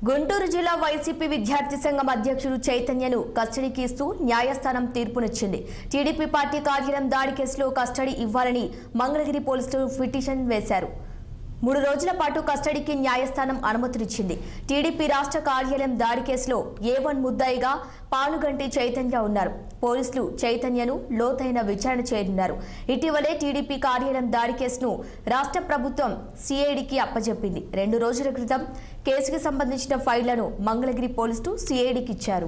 గుంటూరు జిల్లా వైసీపీ విద్యార్థి సంఘం అధ్యక్షుడు చైతన్యను కస్టడీకి ఇస్తూ న్యాయస్థానం తీర్పునిచ్చింది టీడీపీ పార్టీ కార్యాలయం దాడి కేసులో కస్టడీ ఇవ్వాలని మంగళగిరి పోలీసులు పిటిషన్ వేశారు మూడు రోజుల పాటు కస్టడీకి న్యాయస్థానం అనుమతినిచ్చింది టీడీపీ రాష్ట్ర కార్యాలయం దాడి కేసులో ఏ వన్ ముద్దాయిగా పానుగంటి చైతన్య ఉన్నారు పోలీసులు చైతన్యను లోతైన విచారణ చేయనున్నారు ఇటీవలే టీడీపీ కార్యాలయం దాడి కేసును రాష్ట్ర ప్రభుత్వం సిఐడికి అప్పజెప్పింది రెండు రోజుల క్రితం కేసుకు సంబంధించిన ఫైళ్లను మంగళగిరి పోలీసులు సిఐడికి ఇచ్చారు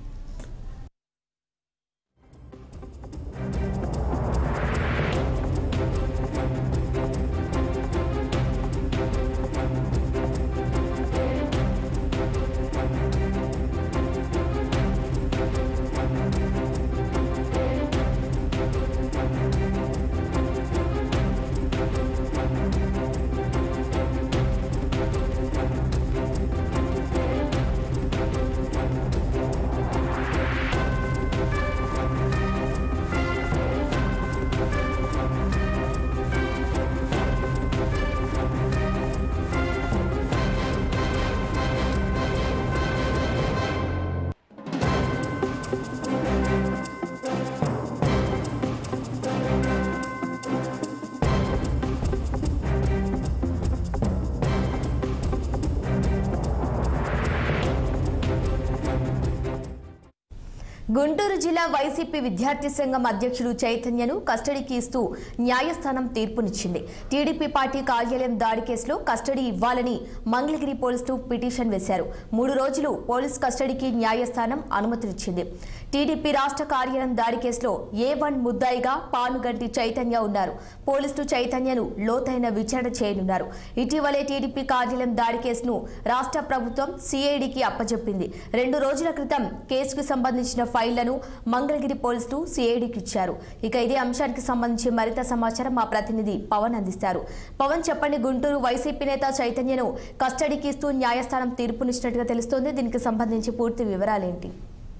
గుంటూరు జిల్లా వైసీపీ విద్యార్థి సంఘం అధ్యక్షుడు చైతన్యను కస్టడీకి ఇస్తూ న్యాయస్థానం తీర్పునిచ్చింది టీడీపీ పార్టీ కార్యాలయం దాడి కేసులో కస్టడీ ఇవ్వాలని మంగళగిరి పోలీసులు పిటిషన్ వేశారు మూడు రోజులు పోలీస్ కస్టడీకి న్యాయస్థానం అనుమతినిచ్చింది టీడీపీ రాష్ట్ర కార్యాలయం దాడి కేసులో ఏ వన్ ముద్దాయిగా పానుగంటి చైతన్య ఉన్నారు పోలీసులు చైతన్యను లోతైన విచారణ చేయనున్నారు ఇటీవలే టీడీపీ కార్యాలయం దాడి కేసును రాష్ట్ర ప్రభుత్వం సిఐడికి అప్పజెప్పింది రెండు రోజుల క్రితం కేసుకు సంబంధించిన ఫైళ్లను మంగళగిరి పోలీసులు సిఐడికి ఇచ్చారు ఇక ఇదే అంశానికి సంబంధించి మరింత సమాచారం మా ప్రతినిధి పవన్ అందిస్తారు పవన్ చెప్పండి గుంటూరు వైసీపీ నేత చైతన్యను కస్టడీకి ఇస్తూ న్యాయస్థానం తీర్పునిచ్చినట్టుగా తెలుస్తోంది దీనికి సంబంధించి పూర్తి వివరాలేంటి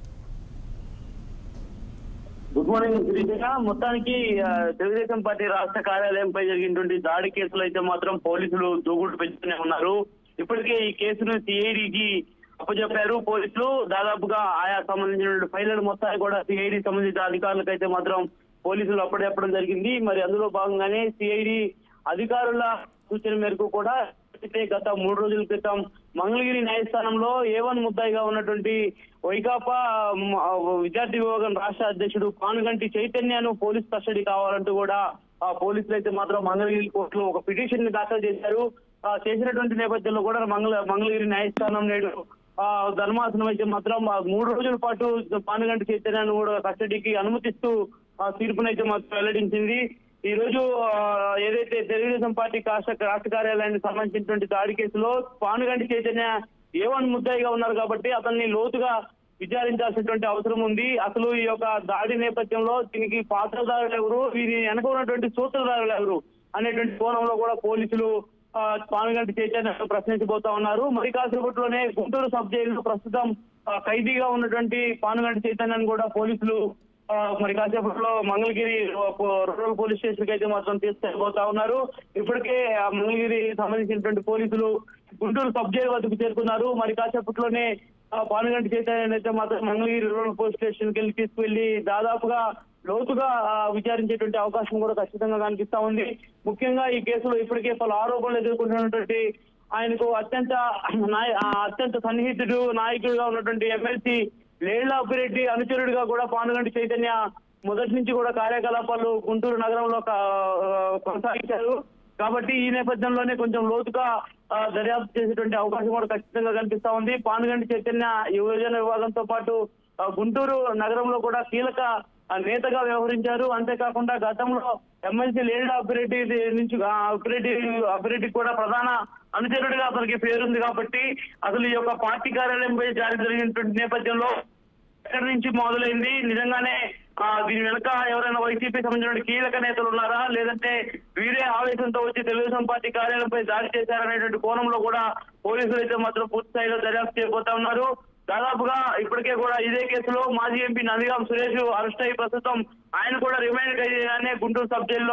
గుడ్ మార్నింగ్ గిరిజన మొత్తానికి ఆ, తెలుగుదేశం పార్టీ రాష్ట్ర కార్యాలయంపై జరిగినటువంటి దాడి కేసులో అయితే మాత్రం పోలీసులు దూకుడు పెంచుతూనే ఉన్నారు ఇప్పటికే ఈ కేసును సిఐడికి అప్పచెప్పారు పోలీసులు దాదాపుగా ఆయా సంబంధించిన ఫైళ్లను మొత్తాన్ని కూడా సిఐడి సంబంధిత అధికారులకు అయితే మాత్రం పోలీసులు అప్పచెప్పడం జరిగింది మరి అందులో భాగంగానే సిఐడి అధికారుల సూచన మేరకు కూడా అయితే గత మూడు రోజుల క్రితం మంగళగిరి న్యాయస్థానంలో ఏ వన్ ముద్దాయిగా ఉన్నటువంటి వైకాపా మ్, ఆ, విద్యార్థి విభాగం రాష్ట్ర అధ్యక్షుడు పానుగంటి చైతన్యను పోలీస్ కస్టడీ కావాలంటూ కూడా ఆ పోలీసులు అయితే మాత్రం మంగళగిరి కోర్టులో ఒక పిటిషన్ ని దాఖలు చేశారు ఆ, చేసినటువంటి నేపథ్యంలో కూడా మంగళ మంగళగిరి న్యాయస్థానం నేడు ఆ ధర్మాసనం అయితే మాత్రం ఆ మూడు రోజుల పాటు పానుగంటి చైతన్యాన్ని కూడా కస్టడీకి అనుమతిస్తూ ఆ తీర్పునైతే మాత్రం వెల్లడించింది ఈ రోజు ఆ, ఏదైతే తెలుగుదేశం పార్టీ రాష్ట్ర రాష్ట్ర కార్యాలయానికి సంబంధించినటువంటి దాడి కేసులో పానుగంటి చైతన్య ఏవన్ ముద్దాయిగా ఉన్నారు కాబట్టి అతన్ని లోతుగా విచారించాల్సినటువంటి అవసరం ఉంది అసలు ఈ యొక్క దాడి నేపథ్యంలో దీనికి పాత్రదారులు ఎవరు వీరి వెనక ఉన్నటువంటి సూత్రధారులు ఎవరు అనేటువంటి కోణంలో కూడా పోలీసులు ఆ, పానుగంటి చైతన్య ప్రశ్నించబోతా ఉన్నారు మరి కాసేపట్లోనే గుంటూరు సబ్ జైలులో ప్రస్తుతం ఆ, ఖైదీగా ఉన్నటువంటి పానుగంటి చైతన్యాన్ని కూడా పోలీసులు ఆ, మరి కాసేపట్లో మంగళగిరి రూరల్ పోలీస్ స్టేషన్ కి అయితే మాత్రం తీసుకెళ్ళిపోతా ఉన్నారు ఇప్పటికే ఆ మంగళగిరి సంబంధించినటువంటి పోలీసులు గుంటూరు సబ్ జైలు వద్దకు చేరుకున్నారు మరి కాసేపట్లోనే ఆ పానుగంటి చైతన్య అయితే మాత్రం మంగళగిరి రూరల్ పోలీస్ స్టేషన్ కి వెళ్ళి తీసుకువెళ్లి దాదాపుగా లోతుగా ఆ, విచారించేటువంటి అవకాశం కూడా ఖచ్చితంగా కనిపిస్తా ఉంది ముఖ్యంగా ఈ కేసులో ఇప్పటికే పలు ఆరోపణలు ఎదుర్కొంటున్నటువంటి ఆయనకు అత్యంత నాయ- ఆ, అత్యంత సన్నిహితుడు నాయకుడిగా ఉన్నటువంటి ఎమ్మెల్సీ లేళ్ల అప్పిరెడ్డి అనుచరుడిగా కూడా పానుగంటి చైతన్య మొదటి నుంచి కూడా కార్యకలాపాలు గుంటూరు నగరంలో కా- ఆ, కొనసాగించారు కాబట్టి ఈ నేపథ్యంలోనే కొంచెం లోతుగా ఆ, దర్యాప్తు చేసేటువంటి అవకాశం కూడా ఖచ్చితంగా కనిపిస్తా ఉంది పానుగంటి చైతన్య యువజన విభాగంతో పాటు ఆ, గుంటూరు నగరంలో కూడా కీలక ఆ, నేతగా వ్యవహరించారు అంతేకాకుండా గతంలో ఎమ్మెల్సీ లేడా అప్పిరెడ్డి నుంచి ఆ, అప్పిరెడ్డి అప్పిరెడ్డి కూడా ప్రధాన అనుచరుడిగా అతనికి పేరుంది కాబట్టి అసలు ఈ యొక్క పార్టీ కార్యాలయంపై జారీ జరిగినటువంటి నేపథ్యంలో ఎక్కడి నుంచి మొదలైంది నిజంగానే ఆ, దీని వెనుక ఎవరైనా వైసీపీ సంబంధించిన కీలక నేతలు ఉన్నారా లేదంటే వీరే ఆవేశంతో వచ్చి తెలుగుదేశం పార్టీ కార్యాలయంపై దాడి చేశారనేటువంటి కోణంలో కూడా పోలీసులు అయితే మాత్రం పూర్తి స్థాయిలో దర్యాప్తు చేయబోతా ఉన్నారు దాదాపుగా ఇప్పటికే కూడా ఇదే కేసులో మాజీ ఎంపీ నందిగాం సురేష్ అరెస్ట్ అయ్యి ప్రస్తుతం ఆయన కూడా రిమైండ్ ఖైదీగానే గుంటూరు సబ్ జైల్లో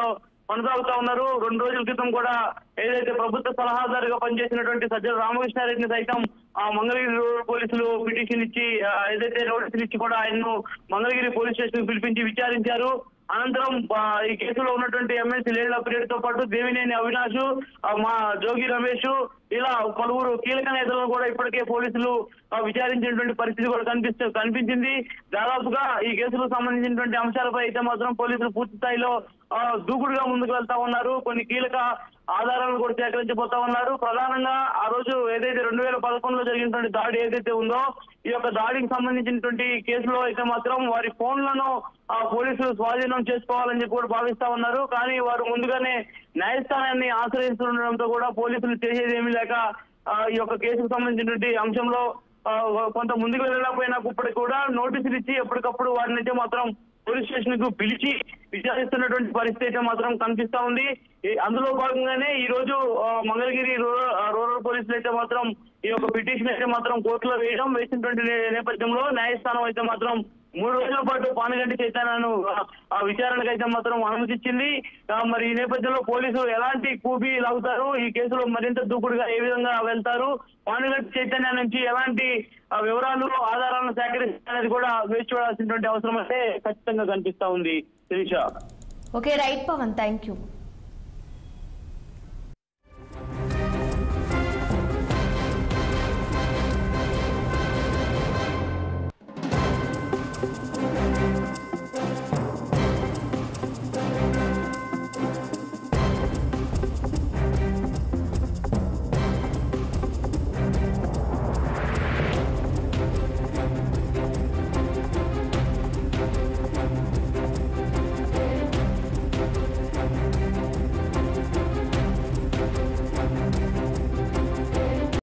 కొనసాగుతా ఉన్నారు రెండు రోజుల క్రితం కూడా ఏదైతే ప్రభుత్వ సలహాదారుగా పనిచేసినటువంటి సజ్జల రామకృష్ణారెడ్డిని సైతం ఆ మంగళగిరి రూరల్ పోలీసులు పిటిషన్ ఇచ్చి ఆ, ఏదైతే నోటీసులు ఇచ్చి కూడా ఆయన్ను మంగళగిరి పోలీస్ స్టేషన్ పిలిపించి విచారించారు అనంతరం ఆ, ఈ కేసులో ఉన్నటువంటి ఎమ్మెల్సీ లేళ్ల పీరియడ్ తో పాటు దేవినేని అవినాష్ ఆ, మా జోగి రమేష్ ఇలా పలువురు కీలక నేతలను కూడా ఇప్పటికే పోలీసులు ఆ, విచారించినటువంటి పరిస్థితి కూడా కనిపిస్తూ కనిపించింది దాదాపుగా ఈ కేసులకు సంబంధించినటువంటి అంశాలపై అయితే మాత్రం పోలీసులు పూర్తి స్థాయిలో ఆ, దూకుడుగా ముందుకు వెళ్తా ఉన్నారు కొన్ని కీలక ఆధారాలను కూడా సేకరించబోతా ఉన్నారు ప్రధానంగా ఆ రోజు ఏదైతే రెండు వేల పదకొండులో జరిగినటువంటి దాడి ఏదైతే ఉందో ఈ యొక్క దాడికి సంబంధించినటువంటి కేసులో అయితే మాత్రం వారి ఫోన్లను ఆ పోలీసులు స్వాధీనం చేసుకోవాలని చెప్పి కూడా భావిస్తా ఉన్నారు కానీ వారు ముందుగానే న్యాయస్థానాన్ని ఆశ్రయిస్తుండడంతో కూడా పోలీసులు చేసేది ఏమీ లేక ఆ, ఈ యొక్క కేసుకు సంబంధించినటువంటి అంశంలో ఆ, కొంత ముందుకు వెళ్ళలేకపోయినా ఇప్పటికి కూడా నోటీసులు ఇచ్చి ఎప్పటికప్పుడు వారిని అయితే మాత్రం పోలీస్ స్టేషన్ కు పిలిచి విచారిస్తున్నటువంటి పరిస్థితి అయితే మాత్రం కనిపిస్తా ఉంది ఈ- అందులో భాగంగానే ఈ రోజు ఆ, మంగళగిరి రూరల్ ఆ, రూరల్ పోలీసులు అయితే మాత్రం ఈ యొక్క పిటిషన్ అయితే మాత్రం కోర్టులో వేయడం వేసినటువంటి నే- నేపథ్యంలో న్యాయస్థానం అయితే మాత్రం మూడు రోజుల పాటు పానగంటి చైతన్యను ఆ, ఆ విచారణకు అయితే మాత్రం అనుమతిచ్చింది ఆ, మరి ఈ నేపథ్యంలో పోలీసులు ఎలాంటి కూపీ లాగుతారు ఈ కేసులో మరింత దూకుడుగా ఏ విధంగా వెళ్తారు పానగంటి చైతన్య నుంచి ఎలాంటి ఆ, వివరాలు ఆధారాలను సేకరిస్తారనేది కూడా వేచి చూడాల్సినటువంటి అవసరం అయితే ఖచ్చితంగా కనిపిస్తా ఉంది Sirisha okay right Pawan thank you